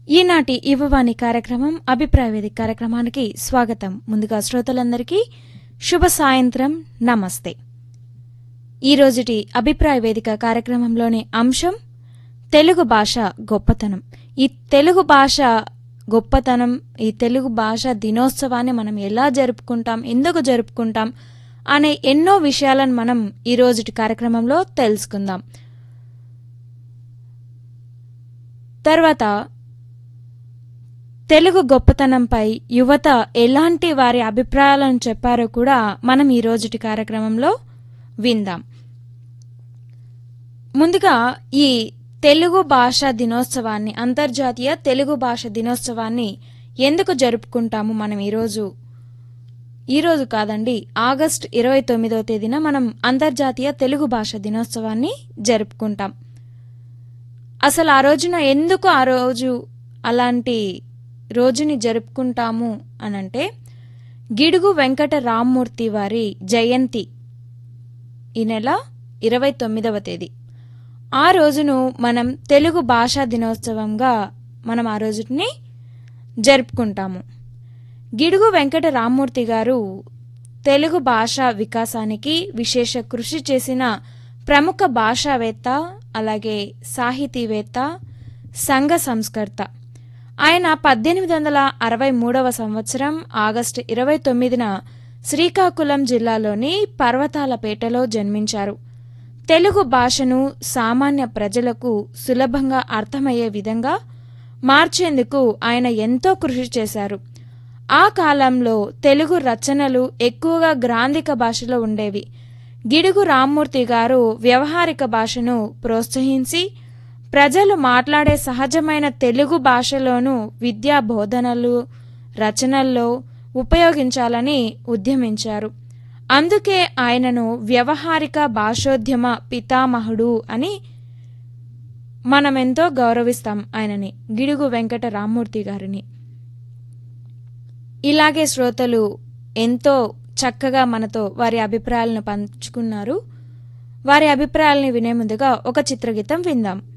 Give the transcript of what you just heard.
ఈనాటి యువవాణి కార్యక్రమం అభిప్రాయ వేదిక కార్యక్రమానికి స్వాగతం ముందుగా శ్రోతలందరికీ శుభ సాయంత్రం నమస్తే ఈ రోజుటి అభిప్రాయ వేదిక కార్యక్రమంలోని అంశం తెలుగు భాష గొప్పతనం ఈ తెలుగు భాష గొప్పతనం ఈ తెలుగు భాష దినోత్సవాన్ని మనం ఎలా జరుపుకుంటాం ఎందుకు జరుపుకుంటాం అనే ఎన్నో విషయాలను మనం ఈ రోజుటి కార్యక్రమంలో తెలుసుకుందాం తర్వాత తెలుగు గొప్పతనంపై యువత ఎలాంటి వారి అభిప్రాయాలను చెప్పారో కూడా మనం ఈ రోజుటి కార్యక్రమంలో విందాం ముందుగా ఈ తెలుగు భాష దినోత్సవాన్ని అంతర్జాతీయ తెలుగు భాష దినోత్సవాన్ని ఎందుకు జరుపుకుంటాము మనం ఈరోజు ఈరోజు కాదండి ఆగస్టు ఇరవై తొమ్మిదవ తేదీన మనం అంతర్జాతీయ తెలుగు భాష దినోత్సవాన్ని జరుపుకుంటాం అసలు ఆ రోజున ఎందుకు ఆ రోజు అలాంటి రోజుని జరుపుకుంటాము అనంటే గిడుగు వెంకట రామ్మూర్తి వారి జయంతి ఈ నెల ఇరవై తొమ్మిదవ తేదీ ఆ రోజును మనం తెలుగు భాషా దినోత్సవంగా మనం ఆ రోజుని జరుపుకుంటాము గిడుగు వెంకట రామ్మూర్తి గారు తెలుగు భాష వికాసానికి విశేష కృషి చేసిన ప్రముఖ భాషావేత్త అలాగే సాహితీవేత్త సంఘ సంస్కర్త ఆయన పద్దెనిమిది వందల అరవై మూడవ సంవత్సరం ఆగస్టు ఇరవై తొమ్మిదిన శ్రీకాకుళం జిల్లాలోని పర్వతాలపేటలో జన్మించారు తెలుగు భాషను సామాన్య ప్రజలకు సులభంగా అర్థమయ్యే విధంగా మార్చేందుకు ఆయన ఎంతో కృషి చేశారు ఆ కాలంలో తెలుగు రచనలు ఎక్కువగా గ్రాంధిక భాషలో ఉండేవి గిడుగు రామ్మూర్తి గారు వ్యవహారిక భాషను ప్రోత్సహించి ప్రజలు మాట్లాడే సహజమైన తెలుగు భాషలోనూ విద్యా బోధనలు రచనల్లో ఉపయోగించాలని ఉద్యమించారు అందుకే ఆయనను వ్యవహారిక భాషోద్యమ పితామహుడు అని మనమెంతో గౌరవిస్తాం ఆయనని గిడుగు వెంకట రామ్మూర్తి గారిని ఇలాగే శ్రోతలు ఎంతో చక్కగా మనతో వారి అభిప్రాయాలను పంచుకున్నారు వారి అభిప్రాయాలని వినే ముందుగా ఒక చిత్రగీతం విందాం